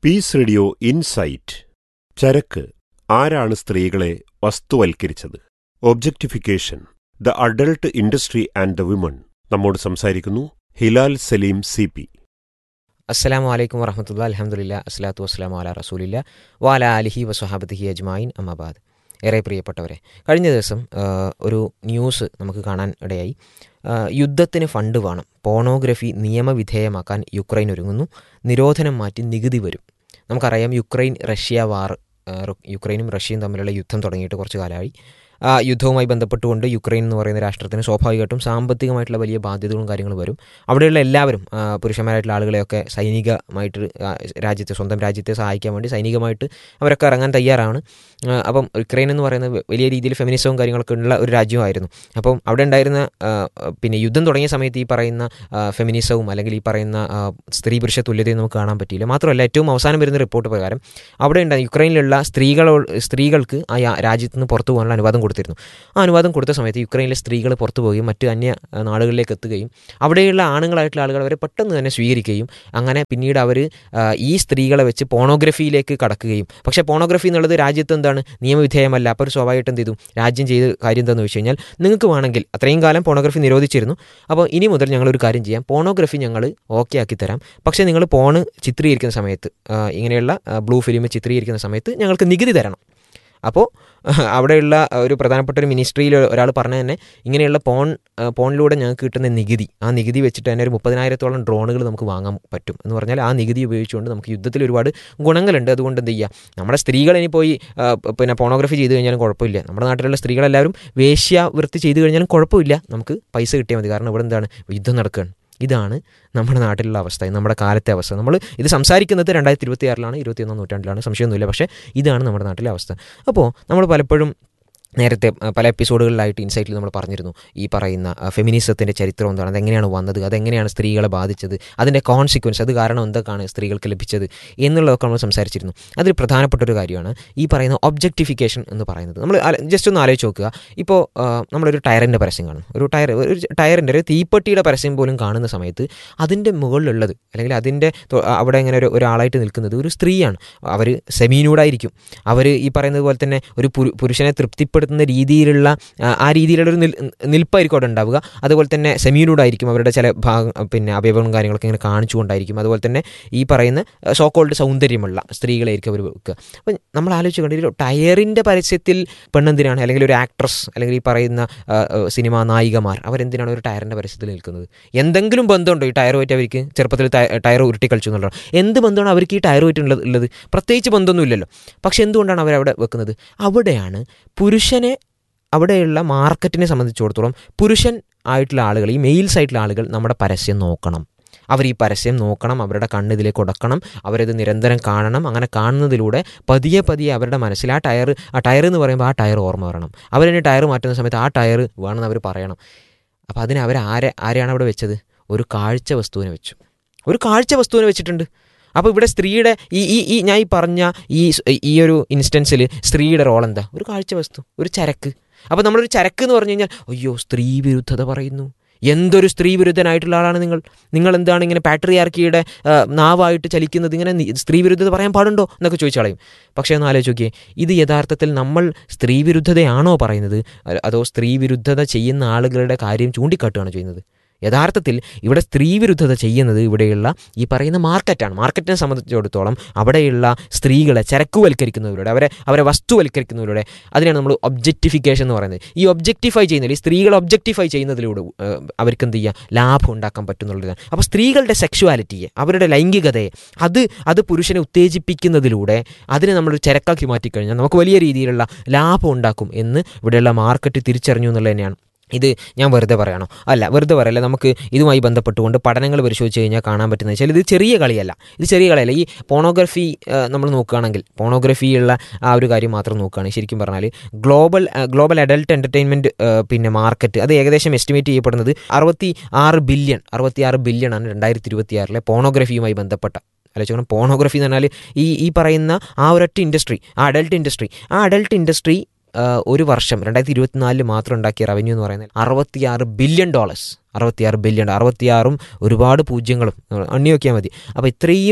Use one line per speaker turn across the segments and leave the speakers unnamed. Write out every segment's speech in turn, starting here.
piece radio insight ചരക്ക് ആരാണ് സ്ത്രീകളെ വസ്തുവൽക്കരിച്ചത് objectification the adult industry and the women നമ്മോട് സംസാരിക്കുന്നു ഹിലാൽ സലീം സി പി
അസ്സലാമു അലൈക്കും വറഹമത്തുള്ള അലഹമുല്ല അസ്ലാത്തു വസ്സലാമു അല റസൂലില്ല വാല അലിഹി വസുഹാബത്തിഹി അജ്മായിൻ അമ്മബാദ് ഏറെ പ്രിയപ്പെട്ടവരെ കഴിഞ്ഞ ദിവസം ആ, ഒരു ന്യൂസ് നമുക്ക് കാണാൻ ഇടയായി ആ, യുദ്ധത്തിന് ഫണ്ട് വേണം പോണോഗ്രഫി നിയമവിധേയമാക്കാൻ യുക്രൈൻ ഒരുങ്ങുന്നു നിരോധനം മാറ്റി നികുതി വരും നമുക്കറിയാം യുക്രൈൻ റഷ്യ വാർ ആ, റു- യുക്രൈനും റഷ്യയും തമ്മിലുള്ള യുദ്ധം തുടങ്ങിയിട്ട് കുറച്ച് കാലമായി ആ യുദ്ധവുമായി ബന്ധപ്പെട്ടുകൊണ്ട് യുക്രൈൻ എന്ന് പറയുന്ന രാഷ്ട്രത്തിന് സ്വാഭാവികമായിട്ടും സാമ്പത്തികമായിട്ടുള്ള വലിയ ബാധ്യതകളും കാര്യങ്ങളും വരും അവിടെയുള്ള എല്ലാവരും ആ, പുരുഷന്മാരായിട്ടുള്ള ആളുകളെയൊക്കെ സൈനികമായിട്ട് ആ, രാജ്യത്തെ സ്വന്തം രാജ്യത്തെ സഹായിക്കാൻ വേണ്ടി സൈനികമായിട്ട് അവരൊക്കെ ഇറങ്ങാൻ തയ്യാറാണ് ആ, അപ്പം യുക്രൈൻ എന്ന് പറയുന്നത് വലിയ രീതിയിൽ ഫെമിനിസവും കാര്യങ്ങളൊക്കെ ഉള്ള ഒരു രാജ്യമായിരുന്നു അപ്പം അവിടെ ഉണ്ടായിരുന്ന ആ, പിന്നെ യുദ്ധം തുടങ്ങിയ സമയത്ത് ഈ പറയുന്ന ആ, ഫെമിനിസവും അല്ലെങ്കിൽ ഈ പറയുന്ന ആ, സ്ത്രീ പുരുഷ തുല്യതയും നമുക്ക് കാണാൻ പറ്റിയില്ല മാത്രമല്ല ഏറ്റവും അവസാനം വരുന്ന റിപ്പോർട്ട് പ്രകാരം അവിടെ ഉണ്ടായ യുക്രൈനിലുള്ള സ്ത്രീകളോ സ്ത്രീകൾക്ക് ആ യാ- രാജ്യത്ത് നിന്ന് പുറത്തു പോകാനുള്ള അനുവാദം കൊടുത്തിരുന്നു ആ അനുവാദം കൊടുത്ത സമയത്ത് യുക്രൈനിലെ സ്ത്രീകൾ പുറത്തു പോവുകയും മറ്റ് അന്യ ആ, നാടുകളിലേക്ക് എത്തുകയും അവിടെയുള്ള ആണുങ്ങളായിട്ടുള്ള ആളുകൾ അവരെ പെട്ടെന്ന് തന്നെ സ്വീകരിക്കുകയും അങ്ങനെ പിന്നീട് അവർ ഈ സ്ത്രീകളെ വെച്ച് പോണോഗ്രഫിയിലേക്ക് കടക്കുകയും പക്ഷേ പോണോഗ്രഫി എന്നുള്ളത് രാജ്യത്ത് എന്താണ് നിയമവിധേയമല്ല അപ്പോൾ ഒരു സ്വാഭാവികമായിട്ടും എന്ത് ചെയ്തു രാജ്യം ചെയ്ത കാര്യം എന്താണെന്ന് വെച്ച് കഴിഞ്ഞാൽ നിങ്ങൾക്ക് വേണമെങ്കിൽ അത്രയും കാലം പോണോഗ്രഫി നിരോധിച്ചിരുന്നു അപ്പോൾ ഇനി മുതൽ ഞങ്ങളൊരു കാര്യം ചെയ്യാം പോണോഗ്രഫി ഞങ്ങൾ ഓക്കെ ആക്കി തരാം പക്ഷേ നിങ്ങൾ പോണ് ചിത്രീകരിക്കുന്ന സമയത്ത് ആ, ഇങ്ങനെയുള്ള ബ്ലൂ ഫിലിം ചിത്രീകരിക്കുന്ന സമയത്ത് ഞങ്ങൾക്ക് നികുതി തരണം അപ്പോൾ അവിടെയുള്ള ഒരു പ്രധാനപ്പെട്ട ഒരു മിനിസ്ട്രിയിൽ ഒരാൾ പറഞ്ഞ തന്നെ ഇങ്ങനെയുള്ള പോൺ ആ, പോണിലൂടെ ഞങ്ങൾക്ക് കിട്ടുന്ന നികുതി ആ നികുതി വെച്ചിട്ട് തന്നെ ഒരു മുപ്പതിനായിരത്തോളം ഡ്രോണുകൾ നമുക്ക് വാങ്ങാൻ പറ്റും എന്ന് പറഞ്ഞാൽ ആ നികുതി ഉപയോഗിച്ചുകൊണ്ട് നമുക്ക് യുദ്ധത്തിൽ ഒരുപാട് ഗുണങ്ങളുണ്ട് അതുകൊണ്ട് എന്ത് ചെയ്യുക നമ്മുടെ സ്ത്രീകൾ ഇനി പോയി ആ, പ- പിന്നെ പോണോഗ്രഫി ചെയ്ത് കഴിഞ്ഞാലും കുഴപ്പമില്ല നമ്മുടെ നാട്ടിലുള്ള സ്ത്രീകളെല്ലാവരും വേശ്യാവൃത്തി ചെയ്ത് കഴിഞ്ഞാലും കുഴപ്പമില്ല നമുക്ക് പൈസ കിട്ടിയാൽ മതി കാരണം ഇവിടെ എന്താണ് യുദ്ധം നടക്കുകയാണ് ഇതാണ് നമ്മുടെ നാട്ടിലുള്ള അവസ്ഥ നമ്മുടെ കാലത്തെ അവസ്ഥ നമ്മൾ ഇത് സംസാരിക്കുന്നത് രണ്ടായിരത്തി ഇരുപത്തി ആറിലാണ് ഇരുപത്തിയൊന്നാം നൂറ്റാണ്ടിലാണ് സംശയമൊന്നുമില്ല പക്ഷേ ഇതാണ് നമ്മുടെ നാട്ടിലെ അവസ്ഥ അപ്പോൾ നമ്മൾ പലപ്പോഴും നേരത്തെ ആ, പല എപ്പിസോഡുകളിലായിട്ട് ഇൻസൈറ്റിൽ നമ്മൾ പറഞ്ഞിരുന്നു ഈ പറയുന്ന ഫെമിനിസത്തിൻ്റെ ചരിത്രം എന്താണ് അതെങ്ങനെയാണ് വന്നത് അതെങ്ങനെയാണ് സ്ത്രീകളെ ബാധിച്ചത് അതിൻ്റെ കോൺസിക്വൻസ് അത് കാരണം എന്തൊക്കെയാണ് സ്ത്രീകൾക്ക് ലഭിച്ചത് എന്നുള്ളതൊക്കെ നമ്മൾ സംസാരിച്ചിരുന്നു അതിൽ പ്രധാനപ്പെട്ട ഒരു കാര്യമാണ് ഈ പറയുന്ന ഒബ്ജക്റ്റിഫിക്കേഷൻ എന്ന് പറയുന്നത് നമ്മൾ ജസ്റ്റ് ഒന്ന് ആലോചിച്ച് നോക്കുക ഇപ്പോൾ ആ, നമ്മളൊരു ടയറിൻ്റെ പരസ്യം കാണും ഒരു ടയർ ഒരു ടയറിൻ്റെ ഒരു തീപ്പെട്ടിയുടെ പരസ്യം പോലും കാണുന്ന സമയത്ത് അതിൻ്റെ മുകളിലുള്ളത് അല്ലെങ്കിൽ അതിൻ്റെ തൊ- അവിടെ ഇങ്ങനെ ഒരു ഒരാളായിട്ട് നിൽക്കുന്നത് ഒരു സ്ത്രീയാണ് അവർ സെമീനൂടായിരിക്കും അവർ ഈ പറയുന്നത് പോലെ തന്നെ ഒരു പുരു- പുരുഷനെ തൃപ്തിപ്പെടുത്തുന്ന രീതിയിലുള്ള ആ, ആ രീതിയിലുള്ള ഒരു നിൽ നിൽപ്പായിരിക്കും അവിടെ ഉണ്ടാവുക അതുപോലെ തന്നെ സെമീനൂടായിരിക്കും അവരുടെ ചില ഭാഗം പിന്നെ അവയവങ്ങളും കാര്യങ്ങളൊക്കെ ഇങ്ങനെ കാണിച്ചുകൊണ്ടായിരിക്കും അതുപോലെ തന്നെ ഈ പറയുന്ന സോ കോൾഡ് സൗന്ദര്യമുള്ള സ്ത്രീകളായിരിക്കും അവർ വെക്കുക അപ്പം നമ്മൾ ആലോചിച്ച് കണ്ടില്ല ടയറിൻ്റെ പരസ്യത്തിൽ പെണ്ണെന്തിനാണ് അല്ലെങ്കിൽ ഒരു ആക്ട്രസ് അല്ലെങ്കിൽ ഈ പറയുന്ന ആ, ആ, സിനിമാ നായികമാർ അവരെന്തിനാണ് ഒരു ടയറിൻ്റെ പരസ്യത്തിൽ നിൽക്കുന്നത് എന്തെങ്കിലും ബന്ധമുണ്ടോ ഈ ടയറുമായിട്ട് അവർക്ക് ചെറുപ്പത്തിൽ ടയ- ടയർ ഉരുട്ടി കളിച്ചു എന്നുള്ളത് എന്ത് ബന്ധമാണ് അവർക്ക് ഈ ടയറുമായിട്ട് ഉള്ളത് ഉള്ളത് പ്രത്യേകിച്ച് ബന്ധമൊന്നുമില്ലല്ലോ പക്ഷെ എന്തുകൊണ്ടാണ് അവരവിടെ വെക്കുന്നത് അവിടെയാണ് പുരുഷനെ അവിടെയുള്ള മാർക്കറ്റിനെ സംബന്ധിച്ചിടത്തോളം പുരുഷൻ ആയിട്ടുള്ള ആളുകൾ ഈ മെയിൽസ് ആയിട്ടുള്ള ആളുകൾ നമ്മുടെ പരസ്യം നോക്കണം അവർ ഈ പരസ്യം നോക്കണം അവരുടെ കണ്ണ് ഇതിലേക്ക് കൊടുക്കണം അവരത് നിരന്തരം കാണണം അങ്ങനെ കാണുന്നതിലൂടെ പതിയെ പതിയെ അവരുടെ മനസ്സിൽ ആ ടയർ ആ ടയർ എന്ന് പറയുമ്പോൾ ആ ടയർ ഓർമ്മ വരണം അവരിനി ടയർ മാറ്റുന്ന സമയത്ത് ആ ടയർ വേണമെന്ന് അവർ പറയണം അപ്പോൾ അതിന് അവർ ആരെ ആരെയാണ് അവിടെ വെച്ചത് ഒരു കാഴ്ച വസ്തുവിനെ വെച്ചു ഒരു കാഴ്ച വസ്തുവിനെ വെച്ചിട്ടുണ്ട് അപ്പോൾ ഇവിടെ സ്ത്രീയുടെ ഈ ഈ ഈ ഞാൻ ഈ പറഞ്ഞ ഈ സ്- ഈ ഒരു ഇൻസ്റ്റൻസിൽ സ്ത്രീയുടെ റോൾ എന്താ ഒരു കാഴ്ച വസ്തു ഒരു ചരക്ക് അപ്പോൾ നമ്മളൊരു ചരക്ക് എന്ന് പറഞ്ഞു കഴിഞ്ഞാൽ അയ്യോ സ്ത്രീ വിരുദ്ധത പറയുന്നു എന്തൊരു സ്ത്രീ വിരുദ്ധനായിട്ടുള്ള ആളാണ് നിങ്ങൾ നിങ്ങൾ എന്താണ് ഇങ്ങനെ പാട്രിയാർക്കിയുടെ ആ, നാവായിട്ട് ചലിക്കുന്നത് ഇങ്ങനെ നി- സ്ത്രീ വിരുദ്ധത പറയാൻ പാടുണ്ടോ എന്നൊക്കെ ചോദിച്ചു കളയും പക്ഷേ ഒന്ന് ആലോചിച്ച് നോക്കിയേ ഇത് യഥാർത്ഥത്തിൽ നമ്മൾ സ്ത്രീ വിരുദ്ധതയാണോ പറയുന്നത് അ- അതോ സ്ത്രീ വിരുദ്ധത ചെയ്യുന്ന ആളുകളുടെ കാര്യം ചൂണ്ടിക്കാട്ടുകയാണ് ചെയ്യുന്നത് യഥാർത്ഥത്തിൽ ഇവിടെ സ്ത്രീ വിരുദ്ധത ചെയ്യുന്നത് ഇവിടെയുള്ള ഈ പറയുന്ന മാർക്കറ്റാണ് മാർക്കറ്റിനെ സംബന്ധിച്ചിടത്തോളം അവിടെയുള്ള സ്ത്രീകളെ ചരക്കുവൽക്കരിക്കുന്നതിലൂടെ അവരെ അവരെ വസ്തുവൽക്കരിക്കുന്നതിലൂടെ അതിനാണ് നമ്മൾ ഒബ്ജക്റ്റിഫിക്കേഷൻ എന്ന് പറയുന്നത് ഈ ഒബ്ജക്റ്റിഫൈ ചെയ്യുന്നതിൽ ഈ സ്ത്രീകളെ ഒബ്ജക്റ്റിഫൈ ചെയ്യുന്നതിലൂടെ ഏഹ്, അവർക്ക് എന്ത് ചെയ്യുക ലാഭം ഉണ്ടാക്കാൻ പറ്റുന്നുള്ളതാണ് അപ്പോൾ സ്ത്രീകളുടെ സെക്ഷുവാലിറ്റിയെ അവരുടെ ലൈംഗികതയെ അത് അത് പുരുഷനെ ഉത്തേജിപ്പിക്കുന്നതിലൂടെ അതിനെ നമ്മൾ ചരക്കാക്കി മാറ്റിക്കഴിഞ്ഞാൽ നമുക്ക് വലിയ രീതിയിലുള്ള ലാഭം ഉണ്ടാക്കും എന്ന് ഇവിടെയുള്ള മാർക്കറ്റ് തിരിച്ചറിഞ്ഞു എന്നുള്ളത് തന്നെയാണ് ഇത് ഞാൻ വെറുതെ പറയണോ അല്ല വെറുതെ പറയല്ല നമുക്ക് ഇതുമായി ബന്ധപ്പെട്ടുകൊണ്ട് പഠനങ്ങൾ പരിശോധിച്ച് കഴിഞ്ഞാൽ കാണാൻ പറ്റുന്നത് വെച്ചാൽ ഇത് ചെറിയ കളിയല്ല ഇത് ചെറിയ കളിയല്ല ഈ പോണോഗ്രഫി നമ്മൾ നോക്കുകയാണെങ്കിൽ പോണോഗ്രഫിയുള്ള ആ ഒരു കാര്യം മാത്രം നോക്കുകയാണെങ്കിൽ ശരിക്കും പറഞ്ഞാൽ ഗ്ലോബൽ ഗ്ലോബൽ അഡൽട്ട് എൻ്റർടൈൻമെൻറ്റ് പിന്നെ മാർക്കറ്റ് അത് ഏകദേശം എസ്റ്റിമേറ്റ് ചെയ്യപ്പെടുന്നത് അറുപത്തി ആറ് ബില്യൺ അറുപത്തി ആറ് ബില്യൺ ആണ് രണ്ടായിരത്തി ഇരുപത്തി ആറിലെ പോണോഗ്രഫിയുമായി ബന്ധപ്പെട്ട ആലോചിക്കണം പോണോഗ്രഫി എന്ന് പറഞ്ഞാൽ ഈ ഈ പറയുന്ന ആ ഒരൊറ്റ ഇൻഡസ്ട്രി ആ അഡൽട്ട് ഇൻഡസ്ട്രി ആ അഡൽട്ട് ഇൻഡസ്ട്രി ഒരു വർഷം രണ്ടായിരത്തി ഇരുപത്തിനാലിൽ മാത്രം ഉണ്ടാക്കിയ റവന്യൂ എന്ന് പറയുന്നത് അറുപത്തിയാറ് ബില്യൺ ഡോളേഴ്സ് അറുപത്തിയാറ് ബില്യൺ അറുപത്തിയാറും ഒരുപാട് പൂജ്യങ്ങളും എണ്ണി നോക്കിയാൽ മതി അപ്പോൾ ഇത്രയും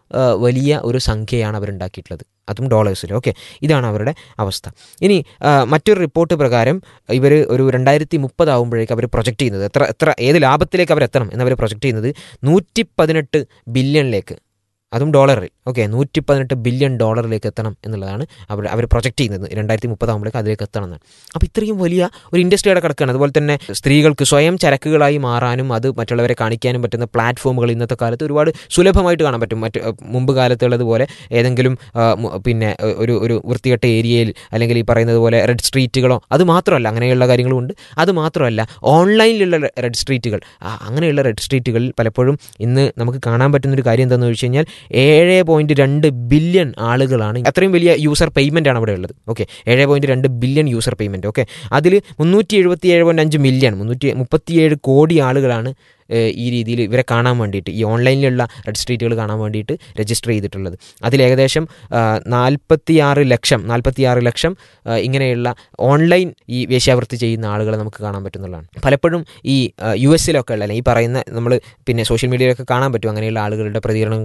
ആ, വലിയ ഒരു സംഖ്യയാണ് അവരുണ്ടാക്കിയിട്ടുള്ളത് അതും ഡോളേഴ്സിൽ ഓക്കെ ഇതാണ് അവരുടെ അവസ്ഥ ഇനി ആ, മറ്റൊരു റിപ്പോർട്ട് പ്രകാരം ഇവർ ഒരു രണ്ടായിരത്തി മുപ്പതാവുമ്പോഴേക്ക് അവർ പ്രൊജക്റ്റ് ചെയ്യുന്നത് എത്ര എത്ര ഏത് ലാഭത്തിലേക്ക് അവർ എത്തണം എന്നവർ പ്രൊജക്റ്റ് ചെയ്യുന്നത് നൂറ്റി പതിനെട്ട് ബില്യണിലേക്ക് അതും ഡോളറിൽ ഓക്കെ നൂറ്റി പതിനെട്ട് ബില്യൺ ഡോളറിലേക്ക് എത്തണം എന്നുള്ളതാണ് അവർ അവർ പ്രൊജക്റ്റ് ചെയ്യുന്നത് രണ്ടായിരത്തി മുപ്പതാകുമ്പോഴേക്ക് അതിലേക്ക് എത്തണം എന്നാണ് അപ്പോൾ ഇത്രയും വലിയ ഒരു ഇൻഡസ്ട്രി അവിടെ കിടക്കുകയാണ് അതുപോലെ തന്നെ സ്ത്രീകൾക്ക് സ്വയം ചരക്കുകളായി മാറാനും അത് മറ്റുള്ളവരെ കാണിക്കാനും പറ്റുന്ന പ്ലാറ്റ്ഫോമുകൾ ഇന്നത്തെ കാലത്ത് ഒരുപാട് സുലഭമായിട്ട് കാണാൻ പറ്റും മറ്റ് അഹ് മുമ്പ് കാലത്തുള്ളതുപോലെ ഏതെങ്കിലും ആ, മു- പിന്നെ അഹ് ഒരു ഒരു വൃത്തികെട്ട ഏരിയയിൽ അല്ലെങ്കിൽ ഈ പറയുന്നത് പോലെ റെഡ് സ്ട്രീറ്റുകളോ അത് മാത്രമല്ല അങ്ങനെയുള്ള കാര്യങ്ങളുമുണ്ട് അത് മാത്രമല്ല ഓൺലൈനിലുള്ള റെഡ് സ്ട്രീറ്റുകൾ ആ, അങ്ങനെയുള്ള റെഡ് സ്ട്രീറ്റുകളിൽ പലപ്പോഴും ഇന്ന് നമുക്ക് കാണാൻ പറ്റുന്ന ഒരു കാര്യം എന്താണെന്ന് ചോദിച്ചു കഴിഞ്ഞാൽ ഏഴ് പോയിന്റ് രണ്ട് ബില്യൺ ആളുകളാണ് അത്രയും വലിയ യൂസർ പേയ്മെൻ്റ് ആണ് അവിടെ ഉള്ളത് ഓക്കെ ഏഴ് പോയിന്റ് രണ്ട് ബില്യൺ യൂസർ പേയ്മെൻറ്റ് ഓക്കെ അതിൽ മുന്നൂറ്റി എഴുപത്തി ഏഴ് പോയിന്റ് അഞ്ച് മില്യൺ മുന്നൂറ്റി മുപ്പത്തിയേഴ് കോടി ആളുകളാണ് ഏഹ്, ഈ രീതിയിൽ ഇവരെ കാണാൻ വേണ്ടിയിട്ട് ഈ ഓൺലൈനിലുള്ള റെഡ് സ്ട്രീറ്റുകൾ കാണാൻ വേണ്ടിയിട്ട് രജിസ്റ്റർ ചെയ്തിട്ടുള്ളത് അതിൽ ഏകദേശം നാൽപ്പത്തിയാറ് ലക്ഷം നാൽപ്പത്തിയാറ് ലക്ഷം ആ, ഇങ്ങനെയുള്ള ഓൺലൈൻ ഈ വേശ്യാവൃത്തി ചെയ്യുന്ന ആളുകളെ നമുക്ക് കാണാൻ പറ്റുന്നതാണ് പലപ്പോഴും ഈ യു എസിലൊക്കെ ഉള്ള അല്ലെങ്കിൽ ഈ പറയുന്ന നമ്മൾ പിന്നെ സോഷ്യൽ മീഡിയയിലൊക്കെ കാണാൻ പറ്റും അങ്ങനെയുള്ള ആളുകളുടെ പ്രതികരണം